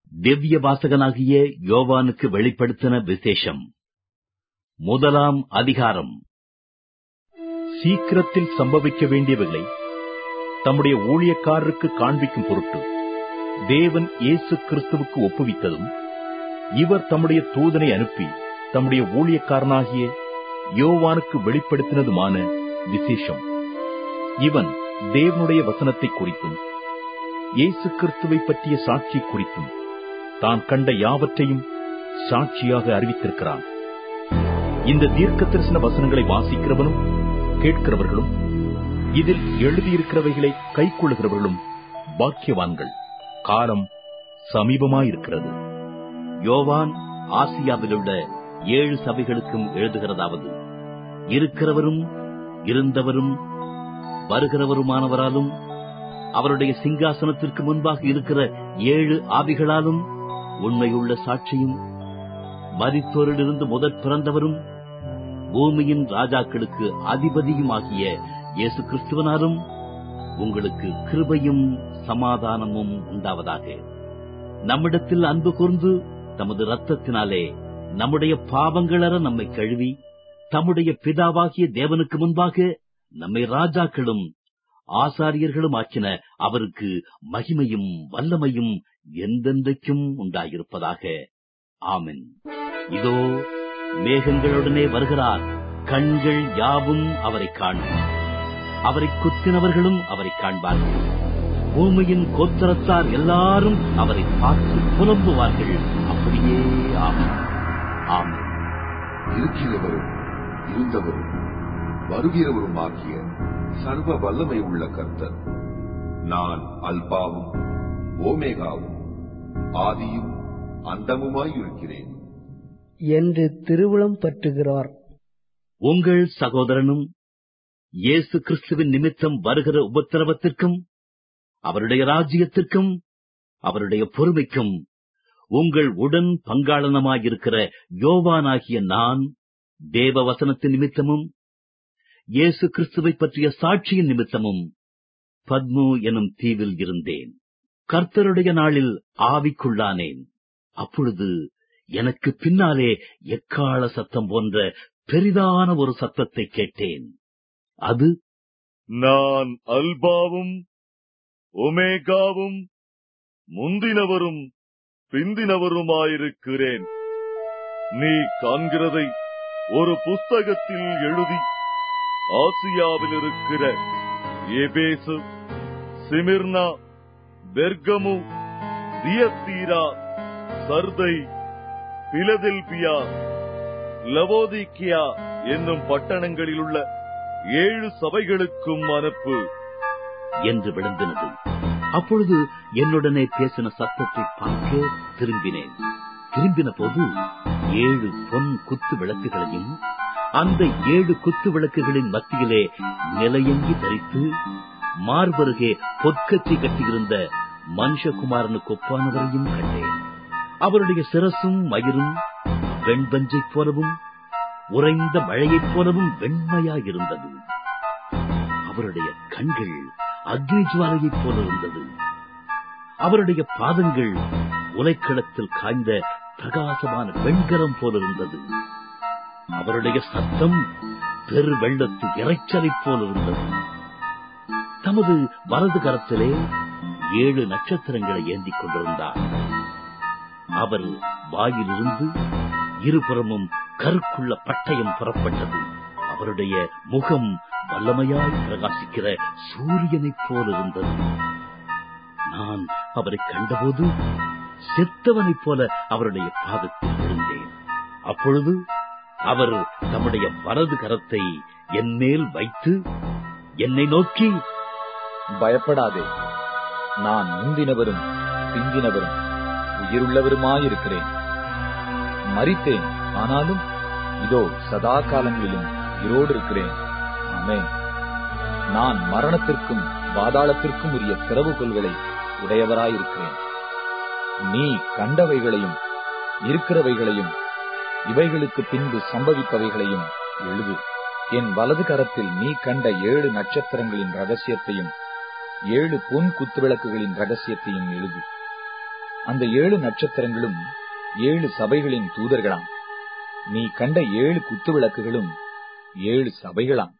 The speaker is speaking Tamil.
திவ்ய வாசகனாகிய யோவானுக்கு வெளிப்படுத்தின விசேஷம் முதலாம் அதிகாரம் சீக்கிரத்தில் சம்பவிக்க வேண்டியவைகளை தம்முடைய ஊழியக்காரருக்கு காண்பிக்கும் பொருட்டு தேவன் இயேசு கிறிஸ்துவுக்கு ஒப்புவித்ததும் இவர் தம்முடைய தூதனை அனுப்பி தம்முடைய ஊழியக்காரனாகிய யோவானுக்கு வெளிப்படுத்தினதுமான விசேஷம் இவன் தேவனுடைய வசனத்தை குறித்தும் இயேசு கிறிஸ்துவை பற்றிய சாட்சி குறித்தும் தான் கண்ட யாவற்றையும் சாட்சியாக அறிவித்திருக்கிறான் இந்த தீர்க்க தரிசன வசனங்களை வாசிக்கிறவனும் கேட்கிறவர்களும் இதில் எழுதியிருக்கிறவைகளை கைக்கொள்ளுகிறவர்களும் பாக்கியவான்கள் காலம் சமீபமாயிருக்கிறது யோவான் ஆசியாவிலுள்ள ஏழு சபைகளுக்கும் எழுதுகிறதாவது இருக்கிறவரும் இருந்தவரும் வருகிறவருமானவராலும் அவருடைய சிங்காசனத்திற்கு முன்பாக இருக்கிற ஏழு ஆவிகளாலும் உண்மையுள்ள சாட்சியும் மரித்தோரிலிருந்து முதற் பிறந்தவரும் பூமியின் ராஜாக்களுக்கு அதிபதியுமாகிய இயேசு கிறிஸ்துவனாலும் உங்களுக்கு கிருபையும் சமாதானமும் உண்டாவதாக நம்மிடத்தில் அன்பு கூர்ந்து தமது ரத்தத்தினாலே நம்முடைய பாவங்களற நம்மை கழுவி தம்முடைய பிதாவாகிய தேவனுக்கு முன்பாக நம்மை ராஜாக்களும் ஆசாரியர்களும் ஆக்கின அவருக்கு மகிமையும் வல்லமையும் எந்தெந்தைக்கும் உண்டாயிருப்பதாக ஆமென் இதோ மேகங்களுடனே வருகிறார் கண்கள் யாவும் அவரை காணும் அவரை குத்தினவர்களும் அவரை காண்பார்கள் பூமியின் கோத்தரத்தார் எல்லாரும் அவரை பார்த்து புலம்புவார்கள் அப்படியே ஆமென் ஆமென் இருக்கிறவரும் இருந்தவரும் வருகிறவருமாகிய சர்வ வல்லமை உள்ள கர்த்தர் நான் அல்பாவும் ஓமேகாவும் ஆதியும் அந்தமுமாயிருக்கிறேன் என்று திருவுளம் பற்றுகிறார் உங்கள் சகோதரனும் இயேசு கிறிஸ்துவின் நிமித்தம் வருகிற உபத்திரவத்திற்கும் அவருடைய ராஜ்யத்திற்கும் அவருடைய பொறுமைக்கும் உங்கள் உடன் பங்காளனமாயிருக்கிற யோவானாகிய நான் தேவ வசனத்தின் நிமித்தமும் இயேசு கிறிஸ்துவை பற்றிய சாட்சியின் நிமித்தமும் பத்மு எனும் தீவில் இருந்தேன் கர்த்தருடைய நாளில் ஆவிக்குள்ளானேன் அப்பொழுது எனக்கு பின்னாலே எக்கால சத்தம் போன்ற பெரிதான ஒரு சத்தத்தை கேட்டேன் அது நான் அல்பாவும் ஒமேகாவும் முந்தினவரும் பிந்தினவருமாயிருக்கிறேன் நீ காண்கிறதை ஒரு புஸ்தகத்தில் எழுதி ஆசியாவில் இருக்கிற எபேசு சிமிர்னா பெர்கமு தியத்தீரா சர்தை பிலதெல்பியா லவோதிக்கியா என்னும் பட்டணங்களில் உள்ள ஏழு சபைகளுக்கும் அனுப்பு என்று விழுந்தினது அப்பொழுது என்னுடனே பேசின சத்தத்தை பார்க்க திரும்பினேன் திரும்பின போது ஏழு பொன் குத்து விளக்குகளையும் அந்த ஏழு குத்து விளக்குகளின் மத்தியிலே நிலையங்கி தரித்து மார்பருகே பொற்கச்சி கட்டியிருந்த மனுஷகுமாரனுக்கு ஒப்பானவரையும் கண்டேன் அவருடைய சிரசும் மயிரும் வெண்பஞ்சைப் போலவும் உறைந்த மழையைப் போலவும் வெண்மையாயிருந்தது அவருடைய கண்கள் அக்னி ஜுவாலையைப் போல இருந்தது அவருடைய பாதங்கள் உலைக்களத்தில் காய்ந்த பிரகாசமான வெண்கலம் போல இருந்தது அவருடைய சத்தம் பெரு வெள்ளத்து இறைச்சலைப் போல இருந்தது தமது வலது கரத்திலே ஏழு நட்சத்திரங்களை ஏந்திக் கொண்டிருந்தார் அவர் வாயிலிருந்து இருபுறமும் கருக்குள்ள பட்டயம் புறப்பட்டது அவருடைய முகம் வல்லமையாய் பிரகாசிக்கிற சூரியனைப் போல இருந்தது நான் அவரை கண்டபோது செத்தவனைப் போல அவருடைய பாதத்தில் விழுந்தேன் அப்பொழுது அவர் தம்முடைய வலது கரத்தை என் மேல் வைத்து என்னை நோக்கி பயப்படாதே நான் முந்தினவரும் பிந்தினவரும் உயிருள்ளவருமாயிருக்கிறேன் மரித்தேன் ஆனாலும் இதோ சதா காலங்களிலும் உயிரோடு இருக்கிறேன் ஆமென் நான் மரணத்திற்கும் பாதாளத்திற்கும் உரிய திறவுகொள்களை உடையவராயிருக்கிறேன் நீ கண்டவைகளையும் இருக்கிறவைகளையும் இவைகளுக்கு பின்பு சம்பவிப்பவைகளையும் எழுது என் வலது கரத்தில் நீ கண்ட ஏழு நட்சத்திரங்களின் ரகசியத்தையும் ஏழு பொன் குத்துவிளக்குகளின் ரகசியத்தையும் எழுது அந்த ஏழு நட்சத்திரங்களும் ஏழு சபைகளின் தூதர்களாம் நீ கண்ட ஏழு குத்து விளக்குகளும் ஏழு சபைகளாம்